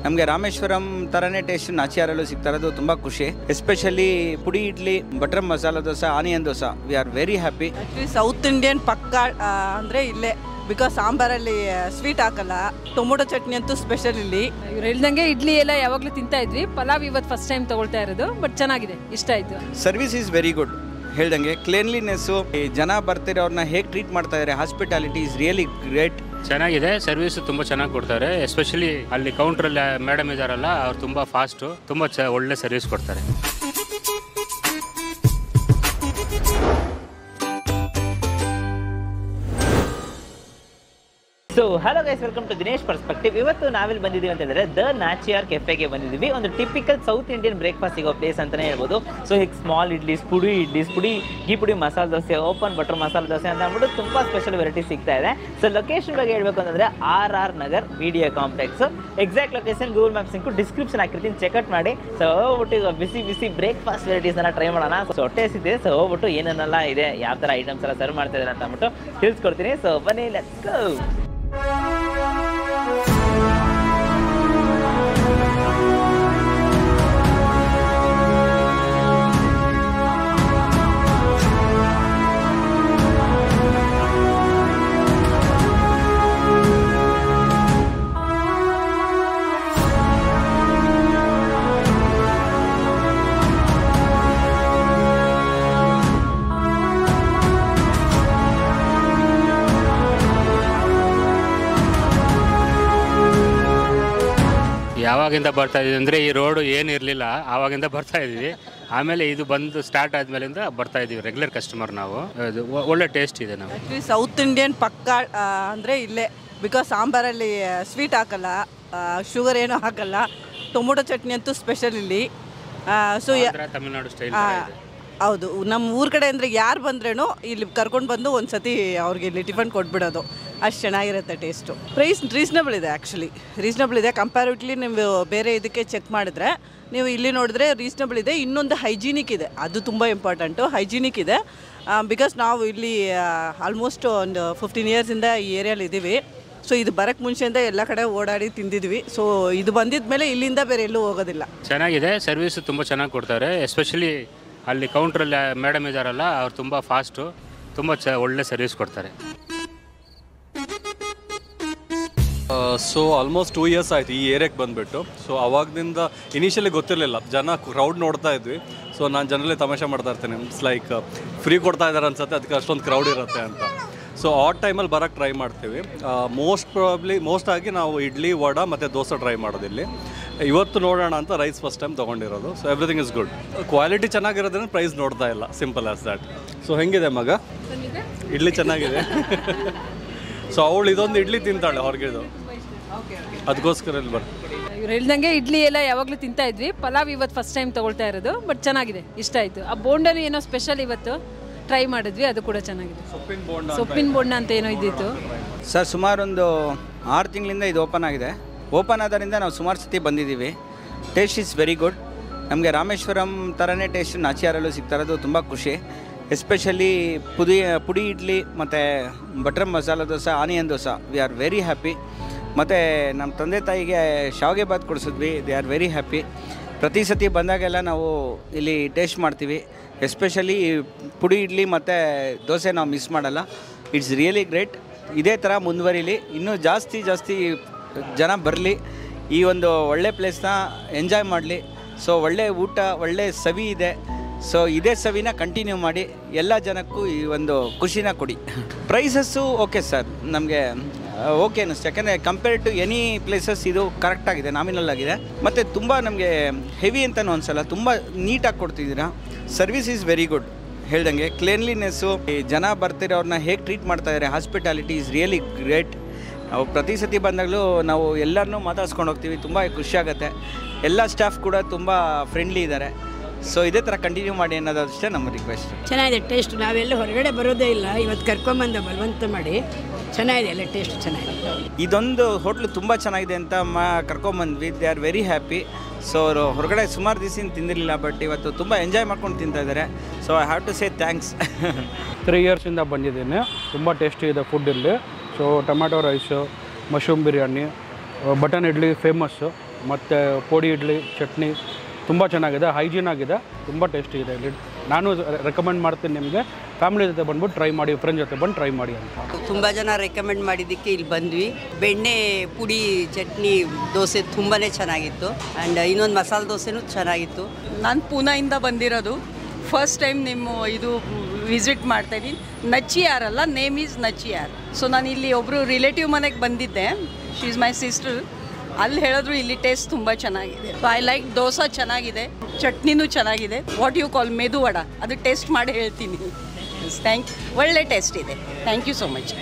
ನಮಗೆ ರಾಮೇಶ್ವರಂ ಥರನೇ ಟೇಸ್ಟ್ ನಾಚಿಯಾರಲ್ಲೂ ಸಿಗ್ತಾ ಇರೋದು ತುಂಬ ಖುಷಿ especially podi idli butter masala dosa onion dosa we are very happy actually south Indian ಪಕ್ಕ ಆ, ಅಂದ್ರೆ ಇಲ್ಲೇ ಬಿಕಾಸ್ ಸಾಂಬಾರಲ್ಲಿ ಸ್ವೀಟ್ ಹಾಕಲ್ಲ ಟೊಮೊಟೊ ಚಟ್ನಿ ಅಂತೂ ಸ್ಪೆಷಲ್ ಇಲ್ಲಿ ಇವ್ರು ಹೇಳ್ದಂಗೆ ಇಡ್ಲಿ ಎಲ್ಲ ಯಾವಾಗಲೂ ತಿಂತಾ ಇದ್ವಿ ಪಲಾವ್ ಇವತ್ತು ಫಸ್ಟ್ ಟೈಮ್ ತಗೊಳ್ತಾ ಇರೋದು ಬಟ್ ಚೆನ್ನಾಗಿದೆ ಇಷ್ಟ ಆಯ್ತು ಸರ್ವಿಸ್ ಈಸ್ ವೆರಿ ಗುಡ್ ಹೇಳ್ದಂಗೆ ಕ್ಲೀನ್ಲಿನೆಸ್ಸು ಜನ ಬರ್ತಿರೋರ್ನ ಹೇಗೆ ಟ್ರೀಟ್ ಮಾಡ್ತಾ ಇದ್ದಾರೆ ಹಾಸ್ಪಿಟಾಲಿಟಿ ಇಸ್ ರಿಯಲಿ ಗ್ರೇಟ್ ಚೆನ್ನಾಗಿದೆ ಸರ್ವಿಸ್ ತುಂಬ ಚೆನ್ನಾಗಿ ಕೊಡ್ತಾರೆ ಎಸ್ಪೆಷಲಿ ಅಲ್ಲಿ ಕೌಂಟ್ರಲ್ಲಿ ಮೇಡಮ್ ಇದಾರಲ್ಲ ಅವ್ರು ತುಂಬ ಫಾಸ್ಟು ತುಂಬ ಚ ಒಳ್ಳೆ ಸರ್ವಿಸ್ ಕೊಡ್ತಾರೆ so hello guys welcome to Dinesh perspective ಇವತ್ತು ನಾವಿಲ್ಲಿ ಬಂದಿದ್ದೀವಿ ಅಂತ ಹೇಳಿದ್ರೆ ದ ನಾಚಿಯಾರ್ ಕೆಫೆಗೆ ಬಂದಿದ್ದೀವಿ ಒಂದು ಟಿಪಿಕಲ್ ಸೌತ್ ಇಂಡಿಯನ್ ಬ್ರೇಕ್ಫಾಸ್ಟ್ ಸಿಗೋ ಪ್ಲೇಸ್ ಅಂತಾನೆ ಹೇಳ್ಬೋದು ಸೊ ಈಗ ಸ್ಮಾಲ್ ಇಡ್ಲಿಸ್ ಪುಡಿ ಇಡ್ಲಿಸ್ ಪುಡಿ ಗೀ ಪುಡಿ ಮಸಾಲೆ ದೋಸೆ ಓಪನ್ ಬಟರ್ ಮಸಾಲೆ ದೋಸೆ ಅಂತ ಅಂದ್ಬಿಟ್ಟು ತುಂಬಾ ಸ್ಪೆಷಲ್ ವೆರೈಟಿ ಸಿಗ್ತಾ ಇದೆ ಸೊ ಲೊಕೇಶನ್ ಬಗ್ಗೆ ಹೇಳ್ಬೇಕು ಅಂತಂದ್ರೆ R R Nagar media complex exact location Google maps ಇಂಕು ಡಿಸ್ಕ್ರಿಪ್ಷನ್ ಹಾಕಿರ್ತೀನಿ ಚೆಕ್ಔಟ್ ಮಾಡಿ ಸೊ ಹೋಗ್ಬಿಟ್ಟು ಈಗ ಬಿಸಿ ಬಿಸಿ ಬ್ರೇಕ್ಫಾಸ್ಟ್ ವೆರೈಟೀಸ್ ಅನ್ನ ಟ್ರೈ ಮಾಡೋಣ ಸೊ ಹೊಟ್ಟೆ ಇದೆ ಸೊ ಹೋಗ್ಬಿಟ್ಟು ಏನೇನೆಲ್ಲ ಇದೆ ಯಾವ ತರ ಐಟಮ್ಸ್ ಎಲ್ಲ ಸರ್ವ್ ಮಾಡ್ತಾ ಇದ್ದಾರೆ ಅಂತ ಅಂದ್ಬಿಟ್ಟು ತಿಳಿಸ್ಕೊಡ್ತೀನಿ ಸೊ ಬನ್ನಿ ಲೆಟ್ಸ್ ಗೋ ಯಾವಾಗಿಂದ ಬರ್ತಾ ಇದೀವಿ ಅಂದರೆ ಈ ರೋಡು ಏನು ಇರಲಿಲ್ಲ ಆವಾಗಿಂದ ಬರ್ತಾ ಇದೀವಿ ಆಮೇಲೆ ಇದು ಬಂದು ಸ್ಟಾರ್ಟ್ ಆದ್ಮೇಲಿಂದ ಬರ್ತಾ ಇದೀವಿ ರೆಗ್ಯುಲರ್ ಕಸ್ಟಮರ್ ನಾವು ಅದು ಒ- ಒಳ್ಳೆ ಟೇಸ್ಟ್ ಇದೆ ನಾವು ಆ್ಯಕ್ಚುಲಿ ಸೌತ್ ಇಂಡಿಯನ್ ಪಕ್ಕ ಆ, ಅಂದ್ರೆ ಇಲ್ಲೇ ಬಿಕಾಸ್ ಸಾಂಬಾರಲ್ಲಿ ಸ್ವೀಟ್ ಹಾಕಲ್ಲ ಶುಗರ್ ಏನೂ ಹಾಕಲ್ಲ ಟೊಮೊಟೊ ಚಟ್ನಿ ಅಂತೂ ಸ್ಪೆಷಲ್ ಇಲ್ಲಿ ಸೊ ಆಂಧ್ರ ತಮಿಳ್ನಾಡು ಸ್ಟೈಲ್ ಹೌದು ನಮ್ಮ ಊರ ಕಡೆ ಅಂದರೆ ಯಾರು ಬಂದ್ರೇನು ಇಲ್ಲಿ ಕರ್ಕೊಂಡು ಬಂದು ಒಂದು ಸತಿ ಅವ್ರಿಗೆ ಇಲ್ಲಿ ಟಿಫನ್ ಕೊಟ್ಬಿಡೋದು ಅಷ್ಟು ಚೆನ್ನಾಗಿರುತ್ತೆ ಟೇಸ್ಟು ಪ್ರೈಸ್ ರೀಸ್ನಬಲ್ ಇದೆ ಆ್ಯಕ್ಚುಲಿ ರೀಸ್ನಬಲ್ ಇದೆ ಕಂಪ್ಯಾರಿಟ್ಲಿ ನೀವು ಬೇರೆ ಇದಕ್ಕೆ ಚೆಕ್ ಮಾಡಿದ್ರೆ ನೀವು ಇಲ್ಲಿ ನೋಡಿದ್ರೆ ರೀಸ್ನಬಲ್ ಇದೆ ಇನ್ನೊಂದು ಹೈಜೀನಿಕ್ ಇದೆ ಅದು ತುಂಬ ಇಂಪಾರ್ಟೆಂಟು ಹೈಜೀನಿಕ್ ಇದೆ ಬಿಕಾಸ್ ನಾವು ಇಲ್ಲಿ ಆಲ್ಮೋಸ್ಟ್ ಒಂದು ಫಿಫ್ಟೀನ್ ಇಯರ್ಸಿಂದ ಈ ಏರಿಯಲ್ಲಿ ಇದ್ದೀವಿ ಸೊ ಇದು ಬರೋಕ್ಕೆ ಮುಂಚೆಯಿಂದ ಎಲ್ಲ ಕಡೆ ಓಡಾಡಿ ತಿಂದಿದ್ವಿ ಸೊ ಇದು ಬಂದಿದ ಮೇಲೆ ಇಲ್ಲಿಂದ ಬೇರೆ ಎಲ್ಲೂ ಹೋಗೋದಿಲ್ಲ ಚೆನ್ನಾಗಿದೆ ಸರ್ವಿಸ್ ತುಂಬ ಚೆನ್ನಾಗಿ ಕೊಡ್ತಾರೆ ಎಸ್ಪೆಷಲಿ ಅಲ್ಲಿ ಕೌಂಟ್ರಲ್ಲಿ ಮೇಡಮ್ ಇದಾರಲ್ಲ ಅವ್ರು ತುಂಬ ಫಾಸ್ಟು ತುಂಬ ಚ ಒಳ್ಳೆ ಸರ್ವಿಸ್ ಕೊಡ್ತಾರೆ ಸೊ ಆಲ್ಮೋಸ್ಟ್ ಟೂ ಇಯರ್ಸ್ ಆಯ್ತು ಈ ಏರಿಯಾಗೆ ಬಂದುಬಿಟ್ಟು ಸೊ ಅವಾಗದಿಂದ ಇನಿಷಿಯಲಿ ಗೊತ್ತಿರಲಿಲ್ಲ ಜನ ಕ್ರೌಡ್ ನೋಡ್ತಾ ಇದ್ವಿ ಸೊ ನಾನು ಜನರಲಿ ತಮಾಷೆ ಮಾಡ್ತಾ ಇರ್ತೇನೆ ಇಟ್ಸ್ ಲೈಕ್ ಫ್ರೀ ಕೊಡ್ತಾ ಇದ್ದಾರೆ ಅನ್ಸುತ್ತೆ ಅದಕ್ಕೆ ಅಷ್ಟೊಂದು ಕ್ರೌಡ್ ಇರುತ್ತೆ ಅಂತ ಸೊ ಆ ಟೈಮಲ್ಲಿ ಬರೋಕ್ಕೆ ಟ್ರೈ ಮಾಡ್ತೀವಿ ಮೋಸ್ಟ್ ಪ್ರಾಬ್ಲಿ ಮೋಸ್ಟ್ ಆಗಿ ನಾವು ಇಡ್ಲಿ ವಡ ಮತ್ತು ದೋಸೆ ಟ್ರೈ ಮಾಡೋದು ಇಲ್ಲಿ ಇವತ್ತು ನೋಡೋಣ ಅಂತ ರೈಸ್ ಫಸ್ಟ್ ಟೈಮ್ ತೊಗೊಂಡಿರೋದು so everything is good quality ಚೆನ್ನಾಗಿರೋದ್ರಿಂದ ಪ್ರೈಸ್ ನೋಡ್ತಾ ಇಲ್ಲ ಸಿಂಪಲ್ ಆಸ್ ದ್ಯಾಟ್ ಸೊ ಹೆಂಗಿದೆ ಮಗ ಇಡ್ಲಿ ಚೆನ್ನಾಗಿದೆ ಸೊ ಅವಳು ಇದೊಂದು ಇಡ್ಲಿ ತಿಂತಾಳೆ ಹೊರಗಿದು ಅದಕ್ಕೋಸ್ಕರ ಇಲ್ಲಿ ಬರ್ತೀನಿ ಇವ್ರು ಹೇಳ್ದಂಗೆ ಇಡ್ಲಿ ಎಲ್ಲ ಯಾವಾಗಲೂ ತಿಂತಾ ಇದ್ವಿ ಪಲಾವ್ ಇವತ್ತು ಫಸ್ಟ್ ಟೈಮ್ ತಗೊಳ್ತಾ ಇರೋದು ಬಟ್ ಚೆನ್ನಾಗಿದೆ ಇಷ್ಟ ಆಯ್ತು ಆ ಬೋಂಡನು ಏನೋ ಸ್ಪೆಷಲ್ ಇವತ್ತು ಟ್ರೈ ಮಾಡಿದ್ವಿ ಅದು ಕೂಡ ಚೆನ್ನಾಗಿದೆ ಸೊಪ್ಪಿನ ಬೋಂಡ ಸೊಪ್ಪಿನ ಬೋಂಡ ಅಂತ ಏನೋ ಇದ್ದಿತ್ತು ಸರ್ ಸುಮಾರೊಂದು ಆರು ತಿಂಗಳಿಂದ ಇದು ಓಪನ್ ಆಗಿದೆ ಓಪನ್ ಆದ್ದರಿಂದ ನಾವು ಸುಮಾರು ಸತಿ ಬಂದಿದ್ದೀವಿ ಟೇಸ್ಟ್ ಇಸ್ ವೆರಿ ಗುಡ್ ನಮಗೆ ರಾಮೇಶ್ವರಂ ಥರನೇ ಟೇಸ್ಟ್ ನಾಚಿಯಾರಲ್ಲೂ ಸಿಗ್ತಾ ಇರೋದು ತುಂಬ ಖುಷಿ ಎಸ್ಪೆಷಲಿ ಪುಡಿ ಪುಡಿ ಇಡ್ಲಿ ಮತ್ತು butter masala dosa onion dosa we are very happy ಮತ್ತು ನಮ್ಮ ತಂದೆ ತಾಯಿಗೆ ಶಾವಿಗೆ ಬಾತ್ ಕೊಡಿಸಿದ್ವಿ ದೇ ಆರ್ ವೆರಿ ಹ್ಯಾಪಿ ಪ್ರತಿ ಸತಿ ಬಂದಾಗೆಲ್ಲ ನಾವು ಇಲ್ಲಿ ಟೇಸ್ಟ್ ಮಾಡ್ತೀವಿ ಎಸ್ಪೆಷಲಿ ಪುಡಿ ಇಡ್ಲಿ ಮತ್ತು ದೋಸೆ ನಾವು ಮಿಸ್ ಮಾಡಲ್ಲ ಇಟ್ಸ್ ರಿಯಲಿ ಗ್ರೇಟ್ ಇದೇ ಥರ ಮುಂದುವರಿಲಿ ಇನ್ನೂ ಜಾಸ್ತಿ ಜಾಸ್ತಿ ಜನ ಬರಲಿ ಈ ಒಂದು ಒಳ್ಳೆ ಪ್ಲೇಸ್ನ ಎಂಜಾಯ್ ಮಾಡಲಿ ಸೊ ಒಳ್ಳೆ ಊಟ ಒಳ್ಳೆ ಸವಿ ಇದೆ ಸೊ ಇದೇ ಸವಿನ ಕಂಟಿನ್ಯೂ ಮಾಡಿ ಎಲ್ಲ ಜನಕ್ಕೂ ಈ ಒಂದು ಖುಷಿನ ಕೊಡಿ ಪ್ರೈಸಸ್ಸು ಓಕೆ ಸರ್ ನಮಗೆ ಓಕೆ ಅನ್ನಿಸ್ತು ಯಾಕಂದರೆ ಕಂಪೇರ್ ಟು ಎನಿ ಪ್ಲೇಸಸ್ ಇದು ಕರೆಕ್ಟಾಗಿದೆ ನಾಮಿನಲ್ ಆಗಿದೆ ಮತ್ತು ತುಂಬ ನಮಗೆ ಹೆವಿ ಅಂತಲೂ ಅನ್ಸಲ್ಲ ತುಂಬ ನೀಟಾಗಿ ಕೊಡ್ತಿದ್ದೀರಾ ಸರ್ವಿಸ್ ಈಸ್ ವೆರಿ ಗುಡ್ ಹೇಳ್ದಂಗೆ ಕ್ಲೀನ್ಲಿನೆಸ್ಸು ಈ ಜನ ಬರ್ತಿರೋರ್ನ ಹೇಗೆ ಟ್ರೀಟ್ ಮಾಡ್ತಾ ಇದ್ದಾರೆ ಹಾಸ್ಪಿಟಾಲಿಟಿ ಇಸ್ ರಿಯಲಿ ಗ್ರೇಟ್ ನಾವು ಪ್ರತಿ ಸತಿ ಬಂದಾಗಲೂ ನಾವು ಎಲ್ಲರನ್ನೂ ಮಾತಾಡ್ಸ್ಕೊಂಡು ಹೋಗ್ತೀವಿ ತುಂಬ ಖುಷಿಯಾಗತ್ತೆ ಎಲ್ಲ ಸ್ಟಾಫ್ ಕೂಡ ತುಂಬ ಫ್ರೆಂಡ್ಲಿ ಇದ್ದಾರೆ ಸೊ ಇದೇ ಥರ ಕಂಟಿನ್ಯೂ ಮಾಡಿ ಅನ್ನೋದು ಅಷ್ಟೇ ನಮ್ಮ ರಿಕ್ವೆಸ್ಟ್ ಚೆನ್ನಾಗಿದೆ ಟೇಸ್ಟ್ ನಾವೆಲ್ಲ ಹೊರಗಡೆ ಬರೋದೇ ಇಲ್ಲ ಇವತ್ತು ಕರ್ಕೊಂಬಂದ ಬಲವಂತ ಮಾಡಿ ಚೆನ್ನಾಗಿದೆ ಎಲ್ಲ ಟೇಸ್ಟ್ ಚೆನ್ನಾಗಿದೆ ಇದೊಂದು ಹೋಟ್ಲು ತುಂಬ ಚೆನ್ನಾಗಿದೆ ಅಂತ ಮಾ ಕರ್ಕೊಂಬಂದ್ವಿ they are very happy so ಅವರು ಹೊರಗಡೆ ಸುಮಾರು ದಿವಸ ತಿಂದಿರಲಿಲ್ಲ ಬಟ್ ಇವತ್ತು ತುಂಬ ಎಂಜಾಯ್ ಮಾಡ್ಕೊಂಡು ತಿಂತಾ ಇದ್ದಾರೆ so I have to say thanks three ಇಯರ್ಸಿಂದ ಬಂದಿದ್ದೀನಿ ತುಂಬ ಟೇಸ್ಟಿ ಇದೆ ಫುಡ್ ಇಲ್ಲಿ so tomato rice mushroom biryani button idli famous ಮತ್ತು ಪೋಡಿ ಇಡ್ಲಿ ಚಟ್ನಿ ತುಂಬ ಚೆನ್ನಾಗಿದೆ ಹೈಜೀನ್ ಆಗಿದೆ ತುಂಬ ಟೇಸ್ಟಿ ಇದೆ ಇಲ್ಲಿ ನಾನು ರೆಕಮೆಂಡ್ ಮಾಡ್ತೀನಿ ನಿಮಗೆ ಫ್ಯಾಮಿಲಿ ಜೊತೆ ಬಂದ್ಬಿಟ್ಟು ಟ್ರೈ ಮಾಡಿ ಫ್ರೆಂಡ್ ಜೊತೆ ಬಂದು ಟ್ರೈ ಮಾಡಿ ಅಂತ ತುಂಬ ಜನ ರೆಕಮೆಂಡ್ ಮಾಡಿದ್ದಕ್ಕೆ ಇಲ್ಲಿ ಬಂದ್ವಿ ಬೆಣ್ಣೆ ಪುಡಿ ಚಟ್ನಿ ದೋಸೆ ತುಂಬಾ ಚೆನ್ನಾಗಿತ್ತು ಆ್ಯಂಡ್ ಇನ್ನೊಂದು ಮಸಾಲೆ ದೋಸೆನೂ ಚೆನ್ನಾಗಿತ್ತು ನಾನು ಪೂನಾಯಿಂದ ಬಂದಿರೋದು ಫಸ್ಟ್ ಟೈಮ್ ನಿಮ್ಮ ಇದು ವಿಸಿಟ್ ಮಾಡ್ತಾ ಇದ್ದೀನಿ ನಚ್ಚಿಯಾರ್ ಅಲ್ಲ ನೇಮ್ ಈಸ್ ನಚ್ಚಿಯಾರ್ ಸೊ ನಾನು ಇಲ್ಲಿ ಒಬ್ಬರು ರಿಲೇಟಿವ್ ಮನೆಗೆ ಬಂದಿದ್ದೆ ಶಿ ಈಸ್ ಮೈ ಸಿಸ್ಟರ್ ಅಲ್ಲಿ ಹೇಳಿದ್ರು ಇಲ್ಲಿ ಟೇಸ್ಟ್ ತುಂಬ ಚೆನ್ನಾಗಿದೆ ಸೊ ಐ ಲೈಕ್ ದೋಸೆ ಚೆನ್ನಾಗಿದೆ ಚಟ್ನಿನೂ ಚೆನ್ನಾಗಿದೆ ವಾಟ್ ಯು ಕಾಲ್ ಮೆದು ವಡ ಅದು ಟೇಸ್ಟ್ ಮಾಡಿ ಹೇಳ್ತೀನಿ ಥ್ಯಾಂಕ್ ಒಳ್ಳೆ ಟೇಸ್ಟ್ ಇದೆ thank you so much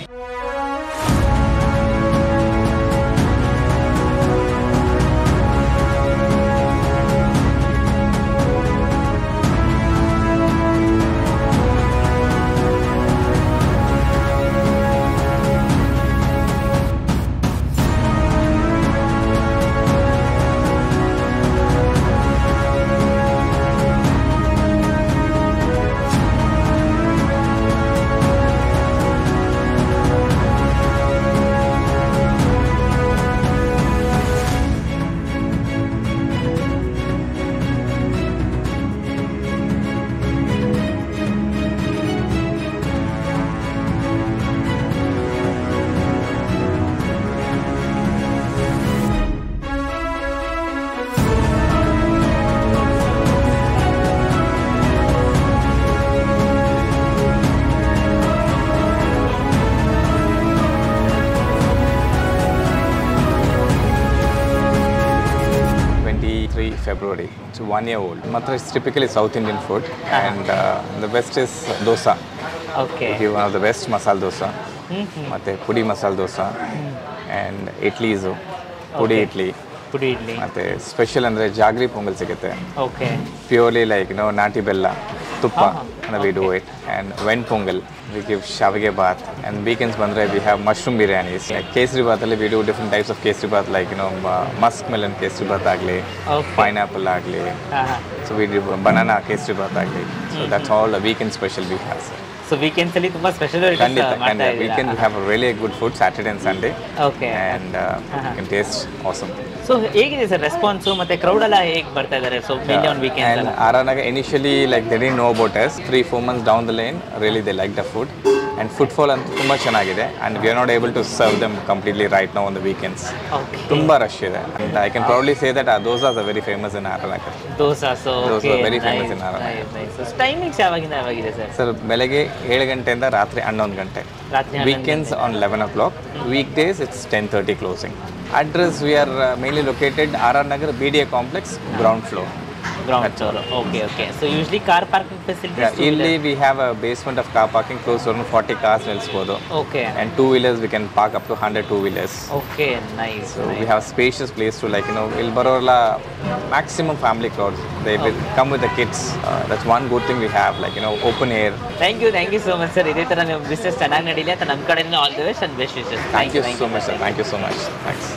Twenty-three February. It's one year old. Matra is typically South Indian food, and uh, the best is dosa. Okay We give one of the best masala dosa. ಮತ್ತೆ ಪುಡಿ ಮಸಾಲೆ dosa and ಇಡ್ಲೀಸು ಪುಡಿ Okay. Idli ಪುಡಿ ಇಡ್ಲಿ ಮತ್ತು special ಅಂದರೆ jaggery pongal ಸಿಗುತ್ತೆ okay purely like no ನಾಟಿ ಬೆಲ್ಲ ತುಪ್ಪ we do it and when pongal we give shavige bath and weekends ಬಂದರೆ we have mushroom biryanis like kesari ಬಾತಲ್ಲಿ we do different types of kesari bath like no musk melon kesari bath ಆಗಲಿ Okay. ಪೈನಾಪಲ್ ಆಗಲಿ so we do banana kesari bath ಆಗಲಿ so that's all weekend special we have sir so weekends ಅಲ್ಲಿ ತುಂಬಾ special ಖಂಡಿತ ಮಾಡ್ತಾ ಖಂಡಿತ ಇದ್ದೀರಾ weekend have really good food Saturday and Sunday Okay. And can taste awesome so ಹೇಗಿದೆ sir response ಮತ್ತೆ crowd ಎಲ್ಲ ಹೇಗೆ ಬರ್ತಾ ಇದ್ದಾರೆ so mainly on weekends And ಎಲ್ಲ Aranaga initially like they didn't know about us. Three four months down the lane, really they liked the food. And footfall ಅಂತೂ ತುಂಬ ಚೆನ್ನಾಗಿದೆ and we are not able to serve them completely right now on the weekends. Okay. ತುಂಬ rush ಇದೆ and I can proudly say that our dosas are very famous in Aranaga. Dosa so Those are very famous in Aranaga. Timings ಯಾವಾಗಿಂದ ಯಾವಾಗಿದೆ sir sir ಬೆಳಗ್ಗೆ ಏಳು ಗಂಟೆಯಿಂದ ರಾತ್ರಿ ಹನ್ನೊಂದು ಗಂಟೆ ರಾತ್ರಿ ಹನ್ನೊಂದು weekends on eleven o'clock weekdays it's ten thirty closing address we are mainly located R R Nagar B D A complex ground floor ground floor okay okay so usually car parking facilities ಇಲ್ಲಿ we have a basement of car parking close forty cars ನಿಲ್ಲಿಸ್ಬೋದು okay and two wheelers we can park up to 100 two wheelers okay nice so we have spacious place to like you know ಇಲ್ಲಿ ಬರೋಲ್ಲ maximum family crowds they will come with the kids uh, that's one good thing we have like you know open air thank you thank you so much sir ಇದೇ ಥರ ನೀವು business ಚೆನ್ನಾಗಿ ನಡೀಲಿ ಅಂತ ನಮ್ಮ ಕಡೆಯಿಂದ all the best and best wishes thank you so much sir thank you so much thanks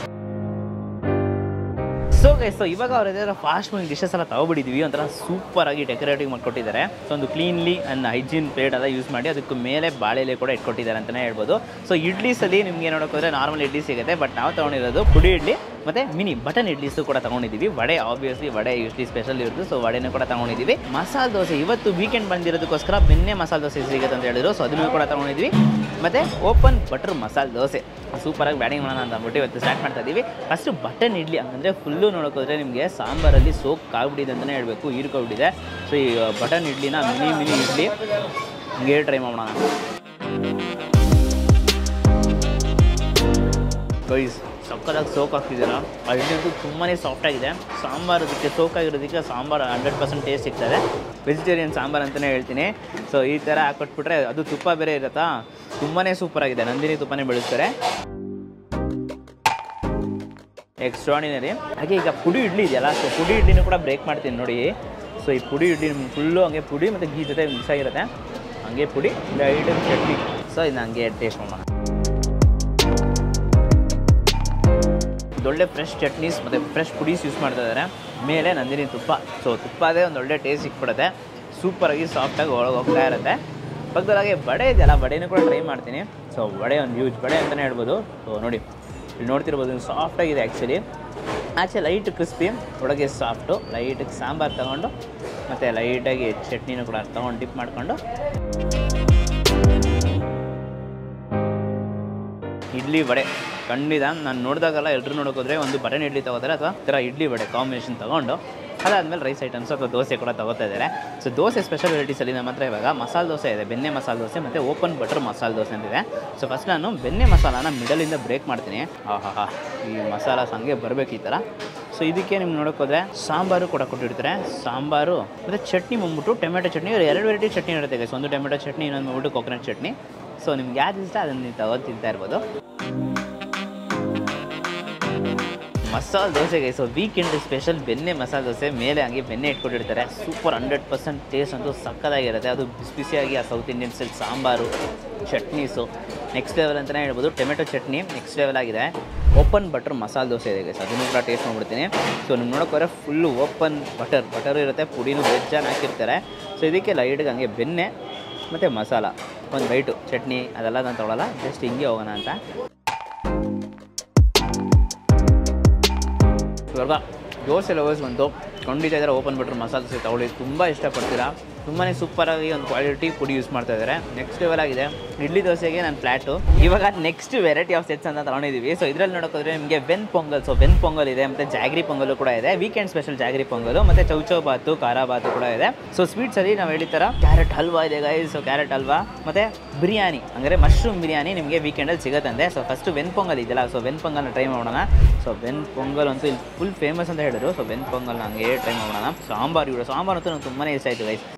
so guys so ಇವಾಗ ಅವ್ರ ಎದುರು ಫಾಸ್ಟ್ ಮೂವಿಂಗ್ ಡಿಶಸ್ ಎಲ್ಲ ತಗೊಬಿಟ್ಟಿದ್ವಿ ಒಂಥರ ಸೂಪರ್ ಆಗಿ ಡೆಕೋರೇಟಿವ್ ಮಾಡಿಕೊಟ್ಟಿದ್ದಾರೆ ಸೊ ಒಂದು ಕ್ಲೀನ್ಲಿ ಅಂಡ್ ಹೈಜೀನ್ ಪ್ಲೇಟ್ ಎಲ್ಲ ಯೂಸ್ ಮಾಡಿ ಅದಕ್ಕೆ ಮೇಲೆ ಬಾಳೆಲೆ ಕೂಡ ಇಟ್ಕೊಟ್ಟಿದ್ದಾರೆ ಅಂತಲೇ ಹೇಳ್ಬೋದು ಸೊ ಇಡ್ಲೀಸಲ್ಲಿ ನಿಮಗೆ ನೋಡೋಕೆ ನಾರ್ಮಲ್ ಇಡ್ಲಿ ಸಿಗುತ್ತೆ ಬಟ್ ನಾವು ತೊಗೊಂಡಿರೋದು ಪುಡಿ ಇಡ್ಲಿ ಮತ್ತು ಮಿನಿ ಬಟನ್ ಇಡ್ಲೀಸು ಕೂಡ ತೊಗೊಂಡಿದ್ದೀವಿ vada obviously vada usually special ಇರೋದು ಸೊ ವಡೆನೂ ಕೂಡ ತೊಗೊಂಡಿದ್ದೀವಿ ಮಸಾಲೆ ದೋಸೆ ಇವತ್ತು ವೀಕೆಂಡ್ ಬಂದಿರೋದಕ್ಕೋಸ್ಕರ ಬೆಣ್ಣೆ ಮಸಾಲೆ ದೋಸೆ ಸಿಗುತ್ತೆ ಅಂತ ಹೇಳಿದ್ರು ಸೊ ಅದನ್ನು ಕೂಡ ತೊಗೊಂಡಿದ್ವಿ ಮತ್ತು ಓಪನ್ ಬಟರ್ ಮಸಾಲೆ ದೋಸೆ ಸೂಪರಾಗಿ ಬ್ಯಾಟಿಂಗ್ ಮಾಡೋಣ ಅಂತ ಅಂದ್ಬಿಟ್ಟು ಇವತ್ತು ಸ್ಟಾರ್ಟ್ ಮಾಡ್ತಾ ಇದ್ದೀವಿ ಫಸ್ಟು ಬಟನ್ ಇಡ್ಲಿ ಹಂಗಂದರೆ ಫುಲ್ಲು ನೋಡೋಕೋದ್ರೆ ನಿಮಗೆ ಸಾಂಬಾರಲ್ಲಿ ಸೋಕ್ ಆಗ್ಬಿಟ್ಟಿದೆ ಅಂತಲೇ ಹೇಳಬೇಕು ಹೀರ್ಕೊಬಿಟ್ಟಿದೆ ಸೊ ಈ ಬಟನ್ ಇಡ್ಲಿನ ಮಿನಿ ಮಿನಿ ಇಡ್ಲಿ ಹಿಂಗೆ ಟ್ರೈ ಮಾಡೋಣ ಗೈಸ್ ಸಕ್ಕದಾಗಿ ಸೋಕ್ ಹಾಕ್ತಿದ್ದೀರಾ ಆ ಇಡ್ಲಿ ಅಂತೂ ತುಂಬಾ ಸಾಫ್ಟಾಗಿದೆ ಸಾಂಬಾರು ಅದಕ್ಕೆ ಸೋಕ್ ಆಗಿರೋದಕ್ಕೆ ಸಾಂಬಾರು ಹಂಡ್ರೆಡ್ ಪರ್ಸೆಂಟ್ ಟೇಸ್ಟ್ ಸಿಗ್ತದೆ ವೆಜಿಟೇರಿಯನ್ ಸಾಂಬಾರು ಅಂತಲೇ ಹೇಳ್ತೀನಿ ಸೊ ಈ ಥರ ಹಾಕ್ಕೊಟ್ಬಿಟ್ರೆ ಅದು ತುಪ್ಪ ಬೇರೆ ಇರುತ್ತಾ ತುಂಬಾ ಸೂಪರಾಗಿದೆ ನಂದಿನಿ ತುಪ್ಪನೇ ಬೆಳೆಸ್ತಾರೆ ಎಕ್ಸ್ಟ್ರಾಡಿನರಿ ಹಾಗೆ ಈಗ ಪುಡಿ ಇಡ್ಲಿ ಇದೆಯಲ್ಲ ಸೊ ಪುಡಿ ಇಡ್ಲಿನೂ ಕೂಡ ಬ್ರೇಕ್ ಮಾಡ್ತೀನಿ ನೋಡಿ ಸೊ ಈ ಪುಡಿ ಇಡ್ಲಿ ನಿಮ್ಗೆ ಫುಲ್ಲು ಹಂಗೆ ಪುಡಿ ಮತ್ತು ಗೀ ಜೊತೆ ಮಿಕ್ಸ್ ಆಗಿರುತ್ತೆ ಹಂಗೆ ಪುಡಿ ಲೈಟಾಗಿ ಚಟ್ನಿ ಸೊ ಇದನ್ನ ಹಂಗೆ ಟೇಸ್ಟ್ ಮಾಡೋಣ ಒಳ್ಳೆ ಫ್ರೆಶ್ ಚಟ್ನೀಸ್ ಮತ್ತು ಫ್ರೆಶ್ ಪುಡೀಸ್ ಯೂಸ್ ಮಾಡ್ತಾ ಇದ್ದಾರೆ ಮೇಲೆ ನಂದಿನಿ ತುಪ್ಪ ಸೊ ತುಪ್ಪ ಅದೇ ಒಂದು ಒಳ್ಳೆ ಟೇಸ್ಟ್ ಸಿಕ್ಬಿಡುತ್ತೆ ಸೂಪರಾಗಿ ಸಾಫ್ಟಾಗಿ ಒಳಗೆ ಹೋಗ್ತಾ ಇರುತ್ತೆ ಪಕ್ಕದೊಳಗೆ ವಡೆ ಇದೆಯಲ್ಲ ವಡೆನೂ ಕೂಡ ಟ್ರೈ ಮಾಡ್ತೀನಿ ಸೊ ವಡೆ ಒಂದು ಯೂಸ್ ವಡೆ ಅಂತಲೇ ಹೇಳ್ಬೋದು ಸೊ ನೋಡಿ ಇಲ್ಲಿ ನೋಡ್ತಿರ್ಬೋದು ಸಾಫ್ಟಾಗಿದೆ ಆ್ಯಕ್ಚುಲಿ ಆಚೆ ಲೈಟ್ ಕ್ರಿಸ್ಪಿ ಒಳಗೆ ಸಾಫ್ಟು ಲೈಟಿಗೆ ಸಾಂಬಾರು ತೊಗೊಂಡು ಮತ್ತು ಲೈಟಾಗಿ ಚಟ್ನಿನೂ ಕೂಡ ತೊಗೊಂಡು ಡಿಪ್ ಮಾಡಿಕೊಂಡು ಇಡ್ಲಿ ವಡೆ ಖಂಡಿತ ನಾನು ನೋಡಿದಾಗೆಲ್ಲ ಎಲ್ಲರೂ ನೋಡೋಕೋದ್ರೆ ಒಂದು ಬಟನ್ ಇಡ್ಲಿ ತಗೋತಾರೆ ಅಥವಾ ಈ ಥರ ಇಡ್ಲಿ ವಡೆ ಕಾಂಬಿನೇಷನ್ ತೊಗೊಂಡು ಅದಾದಮೇಲೆ ರೈಸ್ ಐಟಮ್ಸ್ ಅಥವಾ ದೋಸೆ ಕೂಡ ತಗೋತಾ ಇದ್ದಾರೆ ಸೊ ದೋಸೆ ಸ್ಪೆಷಲ್ ವೆರೈಟೀಸಲ್ಲಿ ನಮ್ಮ ಹತ್ರ ಇವಾಗ ಮಸಾಲೆ ದೋಸೆ ಇದೆ ಬೆಣ್ಣೆ ಮಸಾಲೆ ದೋಸೆ ಮತ್ತು ಓಪನ್ ಬಟರ್ ಮಸಾಲೆ ದೋಸೆ ಅಂತಿದೆ ಸೊ ಫಸ್ಟ್ ನಾನು ಬೆಣ್ಣೆ ಮಸಾಲಾನ ಮಿಡಲಿಂದ ಬ್ರೇಕ್ ಮಾಡ್ತೀನಿ ಆಹಾ ಈ ಮಸಾಲ ಹಂಗೆ ಬರಬೇಕು ಈ ಥರ ಸೊ ಇದಕ್ಕೆ ನಿಮ್ಗೆ ನೋಡೋಕ್ಕೋದ್ರೆ ಸಾಂಬಾರು ಕೂಡ ಕೊಟ್ಟಿರ್ತಾರೆ ಸಾಂಬಾರು ಮತ್ತು ಚಟ್ನಿ ಬಂದ್ಬಿಟ್ಟು ಟೊಮೆಟೊ ಚಟ್ನಿ ಇವ್ರು ಎರಡು ವೆರೈಟಿ ಚಟ್ನಿ ಇರುತ್ತೆ guys. ಒಂದು ಟೊಮೆಟೊ ಚಟ್ನಿ ಇನ್ನೊಂದು ಬಂದ್ಬಿಟ್ಟು ಕೊಕೊನಟ್ ಚಟ್ನಿ ಸೊ ನಿಮ್ಗೆ ಯಾವ್ದು ಇಷ್ಟ ಅದನ್ನು ನೀವು ತಗೊಂಡು ತಿಂತಾ ಇರ್ಬೋದು ಮಸಾಲೆ ದೋಸೆಗೆ ಸೊ ವೀಕೆಂಡ್ ಸ್ಪೆಷಲ್ ಬೆಣ್ಣೆ ಮಸಾಲೆ ದೋಸೆ ಮೇಲೆ ಹಂಗೆ ಬೆಣ್ಣೆ ಇಟ್ಕೊಂಡಿರ್ತಾರೆ ಸೂಪರ್ ಹಂಡ್ರೆಡ್ ಪರ್ಸೆಂಟ್ ಟೇಸ್ಟ್ ಅಂತೂ ಸಕ್ಕತ್ತಾಗಿರುತ್ತೆ ಅದು ಬಿಸಿ ಬಿಸಿಯಾಗಿ ಆ south Indian style sambar chutneys next level ಅಂತಲೇ ಹೇಳ್ಬೋದು ಟೊಮೆಟೊ ಚಟ್ನಿ ನೆಕ್ಸ್ಟ್ ಲೆವೆಲ್ ಆಗಿದೆ ಓಪನ್ ಬಟರ್ ಮಸಾಲೆ ದೋಸೆ ಇದೆ guys. ಅದನ್ನು ಕೂಡ ಟೇಸ್ಟ್ ಮಾಡ್ಬಿಡ್ತೀನಿ ಸೊ ನೀವು ನೋಡೋಕ್ಕೋದ್ರೆ ಫುಲ್ಲು ಓಪನ್ ಬಟರ್ ಬಟರ್ ಇರುತ್ತೆ ಪುಡಿನೂ ವೆಜ್ಜಾಗಿ ಹಾಕಿರ್ತಾರೆ ಸೊ ಇದಕ್ಕೆ ಲೈಟ್ಗೆ ಹಂಗೆ ಬೆಣ್ಣೆ ಮತ್ತು ಮಸಾಲ ಒಂದು ಬೈಟು ಚಟ್ನಿ ಅದೆಲ್ಲ ನಾನು ತೊಗೊಳಲ್ಲ ಜಸ್ಟ್ ಹಿಂಗೆ ಹೋಗೋಣ ಅಂತ ಇವಾಗ ದೋಸೆ ಲವರ್ಸ್ ಬಂತು ಖಂಡಿತ ಇದ್ದಾರೆ ಓಪನ್ ಬಟ್ರ್ ಮಸಾಲೆ ದೋಸೆ ತಗೊಳ್ಳಿ ತುಂಬ ಇಷ್ಟಪಡ್ತೀರಾ ತುಂಬಾ ಸೂಪರಾಗಿ ಒಂದು ಕ್ವಾಲಿಟಿ ಪುಡಿ ಯೂಸ್ ಮಾಡ್ತಾ ಇದ್ದಾರೆ ನೆಕ್ಸ್ಟ್ ಲೆವೆಲ್ ಆಗಿದೆ ಇಡ್ಲಿ ದೋಸೆಗೆ ನಾನು ಫ್ಲ್ಯಾಟು ಇವಾಗ ನೆಕ್ಸ್ಟ್ ವೆರೈಟಿ ಆಫ್ ಸೆಟ್ಸ್ ಅಂತ ತಗೊಂಡಿದ್ದೀವಿ ಸೊ ಇದರಲ್ಲಿ ನೋಡೋಕೋದ್ರೆ ನಿಮಗೆ ವೆನ್ ಪೊಂಗಲ್ ಸೊ ವೆನ್ ಪೊಂಗಲ್ ಇದೆ ಮತ್ತು ಜಾಗ್ರಿ ಪೊಂಗಲು ಕೂಡ ಇದೆ ವೀಕೆಂಡ್ ಸ್ಪೆಷಲ್ ಜಾಗ್ರಿ ಪೊಂಗಲು ಮತ್ತು ಚೌಚೌ ಬಾತು ಖಾರ ಬಾತು ಕೂಡ ಇದೆ ಸೊ ಸ್ವೀಟ್ಸಲ್ಲಿ ನಾವು ಹೇಳಿತರ ಕ್ಯಾರೆಟ್ ಹಲ್ವಾ ಇದೆ ಗೈಸ್ ಸೊ ಕ್ಯಾರೆಟ್ ಹಲ್ವಾ ಮತ್ತು ಬಿರಿಯಾನಿ ಅಂದರೆ ಮಶ್ರೂಮ್ ಬಿರಿಯಾನಿ ನಿಮಗೆ ವೀಕೆಂಡಲ್ಲಿ ಸಿಗುತ್ತಂತೆ ಸೊ ಫಸ್ಟ್ ವೆನ್ ಪೊಂಗಲ್ ಇದೆಯಲ್ಲ ಸೊ ವೆನ್ ಪೊಂಗಲ್ನ ಟ್ರೈ ಮಾಡೋಣ ಸೊ ವೆನ್ ಪೊಂಗಲ್ ಅಂತೂ ಇಲ್ಲಿ ಫುಲ್ ಫೇಮಸ್ ಅಂತ ಹೇಳಿದ್ರು ಸೊ ವೆನ್ ಪೊಂಗಲ್ ಹಂಗೆ ಟ್ರೈ ಮಾಡೋಣ ಸಾಂಬಾರು ಇವರು ಸಾಂಬಾರು ಅಂತೂ ನಂಗೆ ತುಂಬಾ ಇಷ್ಟ ಆಯಿತು ಗೈಸ್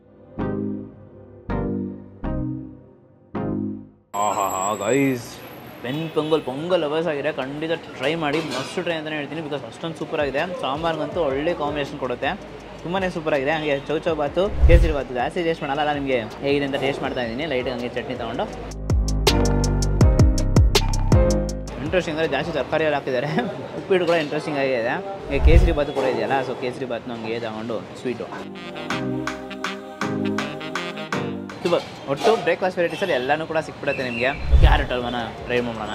ಆಹಾ ಗೈಸ್ ವೆನ್ ಪೊಂಗಲ್ ಪೊಂಗಲ್ ಲವರ್ಸ್ ಆಗಿದೆ ಖಂಡಿತ ಟ್ರೈ ಮಾಡಿ ಮಸ್ಟ್ ಟ್ರೈ ಅಂತಲೇ ಹೇಳ್ತೀನಿ ಬಿಕಾಸ್ ಅಷ್ಟೊಂದು ಸೂಪರ್ ಆಗಿದೆ ಸಾಂಬಾರ್ಗಂತೂ ಒಳ್ಳೆ ಕಾಂಬಿನೇಷನ್ ಕೊಡುತ್ತೆ ತುಂಬಾ ಸೂಪರ್ ಆಗಿದೆ ಹಂಗೆ ಚೌಚೌ ಬಾತು ಕೇಸರಿ ಬಾತು ಜಾಸ್ತಿ ಟೇಸ್ಟ್ ಮಾಡಲ್ಲ ನಿಮಗೆ ಹೇಗಿದೆ ಅಂತ ಟೇಸ್ಟ್ ಮಾಡ್ತಾ ಇದ್ದೀನಿ ಲೈಟ್ ಹಂಗೆ ಚಟ್ನಿ ತೊಗೊಂಡು ಇಂಟ್ರೆಸ್ಟಿಂಗ್ ಅಂದರೆ ಜಾಸ್ತಿ ತರಕಾರಿ ಎಲ್ಲ ಹಾಕಿದ್ದಾರೆ ಉಪ್ಪಿಟ್ಟು ಕೂಡ ಇಂಟ್ರೆಸ್ಟಿಂಗ್ ಆಗಿದೆ ಈಗ ಕೇಸರಿ ಬಾತು ಕೂಡ ಇದೆಯಲ್ಲ ಸೊ ಕೇಸರಿ ಬಾತ್ ನಮಗೆ ತಗೊಂಡು ಸ್ವೀಟು ತುಂಬ ಒಟ್ಟು ಬ್ರೇಕ್ಫಾಸ್ಟ್ ವೆರೈಟೀಸಲ್ಲಿ ಎಲ್ಲನೂ ಕೂಡ ಸಿಕ್ಬಿಡುತ್ತೆ ನಿಮಗೆ ಕ್ಯಾರೆಟ್ ಹಲ್ವಾನ ಟ್ರೈ ಮಾಡೋಣ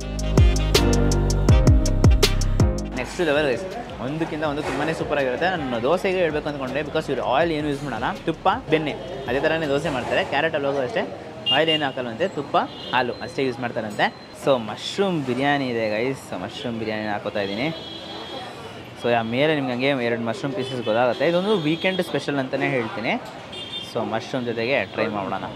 ನೆಕ್ಸ್ಟ್ ಲೆವೆಲ್ ರೈಸ್ ಒಂದಕ್ಕಿಂತ ಒಂದು ತುಂಬಾ ಸೂಪರ್ ಆಗಿರುತ್ತೆ ನಾನು ದೋಸೆಗೆ ಹೇಳ್ಬೇಕು ಅಂದ್ಕೊಂಡೆ ಬಿಕಾಸ್ ಇವ್ರು ಆಯಿಲ್ ಏನು ಯೂಸ್ ಮಾಡಲ್ಲ ತುಪ್ಪ ಬೆಣ್ಣೆ ಅದೇ ಥರನೇ ದೋಸೆ ಮಾಡ್ತಾರೆ ಕ್ಯಾರೆಟ್ ಹಲ್ವಾಗೂ ಅಷ್ಟೇ ಆಯಿಲ್ ಏನು ಹಾಕಲ್ವಂತೆ ತುಪ್ಪ ಹಾಲು ಅಷ್ಟೇ ಯೂಸ್ ಮಾಡ್ತಾರಂತೆ ಸೊ ಮಶ್ರೂಮ್ ಬಿರಿಯಾನಿ ಇದೆ ಗೈಸ್ ಮಶ್ರೂಮ್ ಬಿರಿಯಾನಿ ಹಾಕೋತಾ ಇದ್ದೀನಿ ಸೊ ಆ ಮೇಲೆ ನಿಮ್ಗೆ ಹಂಗೆ ಎರಡು ಮಶ್ರೂಮ್ ಪೀಸಸ್ ಗೊತ್ತಾಗುತ್ತೆ ಇದೊಂದು ವೀಕೆಂಡ್ ಸ್ಪೆಷಲ್ ಅಂತಲೇ ಹೇಳ್ತೀನಿ ಸೊ ಮಶ್ರೂಮ್ ಜೊತೆಗೆ ಟ್ರೈ ಮಾಡೋಣ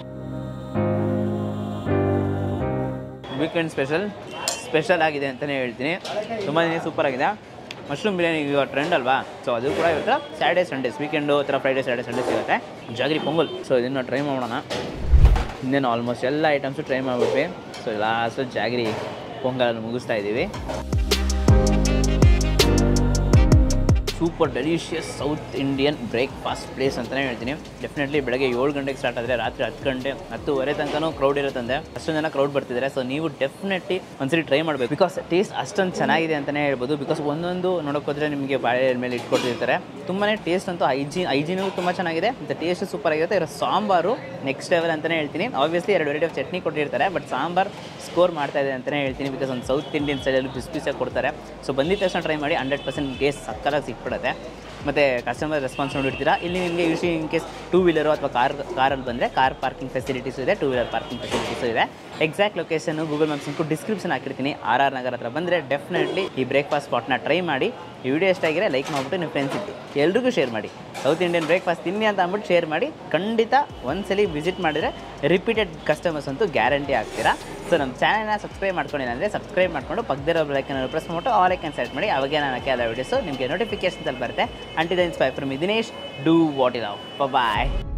ವೀಕೆಂಡ್ ಸ್ಪೆಷಲ್ ಸ್ಪೆಷಲ್ ಆಗಿದೆ ಅಂತಲೇ ಹೇಳ್ತೀನಿ ತುಂಬಾ ಸೂಪರ್ ಆಗಿದೆ ಮಶ್ರೂಮ್ ಬಿರಿಯಾನಿ ಇವಾಗ ಟ್ರೆಂಡ್ ಅಲ್ವಾ ಸೊ ಅದು ಕೂಡ ಇವತ್ತು ಸ್ಯಾಟರ್ಡೇ ಸಂಡೇಸ್ ವೀಕೆಂಡು ಥರ ಫ್ರೈಡೇ ಸ್ಯಾಟರ್ಡೇ ಸಂಡೇ ಸಿಗುತ್ತೆ ಜಾಗ್ರಿ ಪೊಂಗಲ್ ಸೊ ಇದನ್ನು ಟ್ರೈ ಮಾಡೋಣ ಇನ್ನೇನು ಆಲ್ಮೋಸ್ಟ್ ಎಲ್ಲ ಐಟಮ್ಸು ಟ್ರೈ ಮಾಡಿಬಿಟ್ವಿ ಸೊ ಲಾಸ್ಟು ಜಾಗ್ರಿ ಪೊಂಗಲನ್ನು ಮುಗಿಸ್ತಾ ಇದ್ದೀವಿ super delicious south Indian breakfast place ಅಂತಲೇ ಹೇಳ್ತೀನಿ ಡೆಫಿನೆಟ್ಲಿ ಬೆಳಗ್ಗೆ ಏಳು ಗಂಟೆಗೆ ಸ್ಟಾರ್ಟ್ ಆದರೆ ರಾತ್ರಿ ಹತ್ತು ಗಂಟೆ ಹತ್ತುವರೆ ತನಕನೂ ಕ್ರೌಡ್ ಇರುತ್ತಂತೆ ಅಷ್ಟೊಂದು ಜನ ಕ್ರೌಡ್ ಬರ್ತಿದ್ದಾರೆ ಸೊ ನೀವು ಡೆಫಿನೆಟ್ಲಿ ಒಂದ್ಸರಿ ಟ್ರೈ ಮಾಡಬೇಕು ಬಿಕಾಸ್ ಟೇಸ್ಟ್ ಅಷ್ಟೊಂದು ಚೆನ್ನಾಗಿದೆ ಅಂತಲೇ ಹೇಳ್ಬೋದು ಬಿಕಾಸ್ ಒಂದೊಂದು ನೋಡೋಕ್ಕೋದ್ರೆ ನಿಮಗೆ ಬಾಳೆ ಮೇಲೆ ಇಟ್ಕೊಟ್ಟಿರ್ತಾರೆ ತುಂಬಾ ಟೇಸ್ಟ್ ಅಂತೂ ಹೈಜೀನ್ ಹೈಜೀನು ತುಂಬ ಚೆನ್ನಾಗಿದೆ ಮತ್ತು ಟೇಸ್ಟ್ ಸೂಪರ್ ಆಗಿರುತ್ತೆ ಇರೋ ಸಾಂಬಾರು ನೆಕ್ಸ್ಟ್ ಲೆವೆಲ್ ಅಂತಲೇ ಹೇಳ್ತೀನಿ ಆಬ್ವಿಯಸ್ಲಿ ಎರಡು ವೆರೈಟಿ ಆಫ್ ಚಟ್ನಿ ಕೊಟ್ಟಿರ್ತಾರೆ ಬಟ್ ಸಾಂಬಾರ್ ಸ್ಕೋರ್ ಮಾಡ್ತಾ ಇದೆ ಅಂತಲೇ ಹೇಳ್ತೀನಿ ಬಿಕಾಸ್ ಒಂದು ಸೌತ್ ಇಂಡಿಯನ್ ಸ್ಟೈಲಲ್ಲಿ ಬಿಸಿ ಬಿಸಿಯಾಗಿ ಕೊಡ್ತಾರೆ ಸೊ ಬಂದಿದ್ದ ತಕ್ಷಣ ಟ್ರೈ ಮಾಡಿ ಹಂಡ್ರೆಡ್ ಪರ್ಸೆಂಟ್ ಟೇಸ್ಟ್ ಸಕ್ಕತ್ತಾಗಿ ಸಿಕ್ಬಿಡುತ್ತೆ ಮತ್ತು ಕಸ್ಟಮರ್ ರೆಸ್ಪಾನ್ಸ್ ನೋಡಿರ್ತೀರಾ ಇಲ್ಲಿ ನಿಮಗೆ usually in case two wheeler ಅಥವಾ ಕಾರ್ ಕಾರಲ್ಲಿ ಬಂದರೆ ಕಾರ್ ಪಾರ್ಕಿಂಗ್ ಫೆಸಿಲಿಟೀಸು ಇದೆ ಟೂ ವೀಲರ್ ಪಾರ್ಕಿಂಗ್ ಫೆಸಿಲಿಟೀಸು ಇದೆ ಎಕ್ಸಾಕ್ಟ್ ಲೊಕೇಶನ್ ಗೂಗಲ್ ಮ್ಯಾಪ್ಸ್ ಇಂಕು ಡಿಸ್ಕ್ರಿಪ್ಷನ್ ಹಾಕಿರ್ತೀನಿ ಆರ್ ಆರ್ ನಗರ ಹತ್ರ ಬಂದರೆ ಡೆಫಿನೆಟ್ಲಿ ಈ ಬ್ರೇಕ್ಫಾಸ್ಟ್ ಸ್ಪಾಟ್ನ ಟ್ರೈ ಮಾಡಿ ಈ ವಿಡಿಯೋ ಎಷ್ಟಾಗಿರೋ ಲೈಕ್ ಮಾಡಿಬಿಟ್ಟು ನಿಮ್ಮ ಫ್ರೆಂಡ್ಸ್ ಇಟ್ಟು ಎಲ್ರಿಗೂ ಶೇರ್ ಮಾಡಿ ಸೌತ್ ಇಂಡಿಯನ್ ಬ್ರೇಕ್ಫಾಸ್ಟ್ ತಿನ್ನಿ ಅಂತ ಅಂದ್ಬಿಟ್ಟು ಶೇರ್ ಮಾಡಿ ಖಂಡಿತ ಒಂದ್ಸಲಿ ವಿಸಿಟ್ ಮಾಡಿದರೆ ರಿಪೀಟೆಡ್ ಕಸ್ಟಮರ್ಸ್ ಅಂತೂ ಗ್ಯಾರಂಟಿ ಆಗ್ತೀರಾ ಸೊ ನಮ್ಮ ಚಾನಲ್ನ ಸಬ್ಸ್ಕ್ರೈಬ್ ಮಾಡ್ಕೊಂಡಿಲ್ಲ ಅಂದರೆ ಸಬ್ಸ್ಕ್ರೈಬ್ ಮಾಡ್ಕೊಂಡು ಪಕ್ಕದಿರೋ ಲೈಕನ್ನು ಪ್ರೆಸ್ ಮಾಡ್ಬಿಟ್ಟು ಆಲ್ ಐಕನ್ ಸೆಲೆಕ್ಟ್ ಮಾಡಿ ಅವಾಗ ನಾನು ಹಾಕಿ ಎಲ್ಲ ವೀಡಿಯೋಸು ನಿಮಗೆ ನೋಟಿಫಿಕೇಶನ್ಸಲ್ಲಿ ಬರುತ್ತೆ ಅಂಟಿದ ಇನ್ಸ್ಪೈ ಫ್ರಮ್ ದಿನೇಶ್ ಡೂ ವಾಟ್ ಇಲ್ ಬಾಯ್